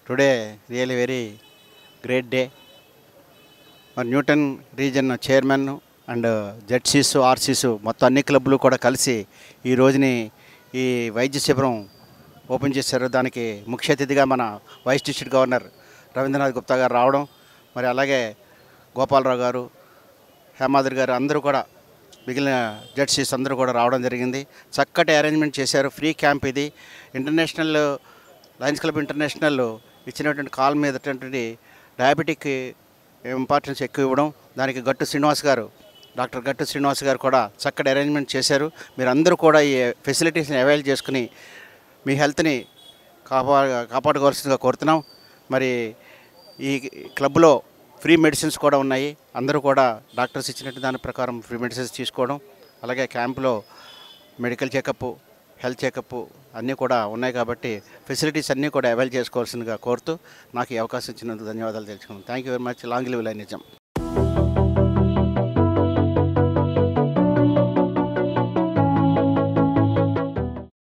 today really very great day మరి Newton region chairman and ZCs RCs మొత్తం అన్ని క్లబ్లు కూడా కలిసి ఈ రోజుని ఈ వైద్య శిబిరం ఓపెన్ చేశారు దానికి ముఖ్య అతిథిగా మన vice district governor Rabindranath Gupta garu రావడం మరి అలాగే గోపాలరావు గారు హేమాద్రి గారు అందరూ కూడా మిగిలిన జడ్సీస్ అందరూ కూడా రావడం జరిగింది చక్కటి అరేంజ్మెంట్ చేశారు ఫ్రీ క్యాంప్ ఇది ఇంటర్నేషనల్ లయన్స్ క్లబ్ ఇంటర్నేషనల్ ఇచ్చినటువంటి కాల్ మీద డయాబెటిక్ ఇంపార్టెన్స్ ఎక్కువ ఇవ్వడం దానికి గట్టు శ్రీనివాస్ గారు డాక్టర్ గట్టు శ్రీనివాస్ గారు కూడా చక్కటి అరేంజ్మెంట్ చేశారు మీరు అందరూ కూడా ఈ ఫెసిలిటీస్ని అవైల్ చేసుకుని మీ హెల్త్ని కాపా కాపాడుకోవాల్సిందిగా కోరుతున్నాం మరి ఈ క్లబ్లో ఫ్రీ మెడిసిన్స్ కూడా ఉన్నాయి అందరూ కూడా డాక్టర్స్ ఇచ్చినట్టు దాని ప్రకారం ఫ్రీ మెడిసిన్స్ తీసుకోవడం అలాగే క్యాంపులో మెడికల్ చెకప్ హెల్త్ చెకప్ అన్నీ కూడా ఉన్నాయి కాబట్టి ఫెసిలిటీస్ అన్నీ కూడా అవైల్ చేసుకోవాల్సిందిగా కోరుతూ నాకు ఈ అవకాశం ఇచ్చినందుకు ధన్యవాదాలు తెలుసుకున్నాను thank you very much long live లైనిజం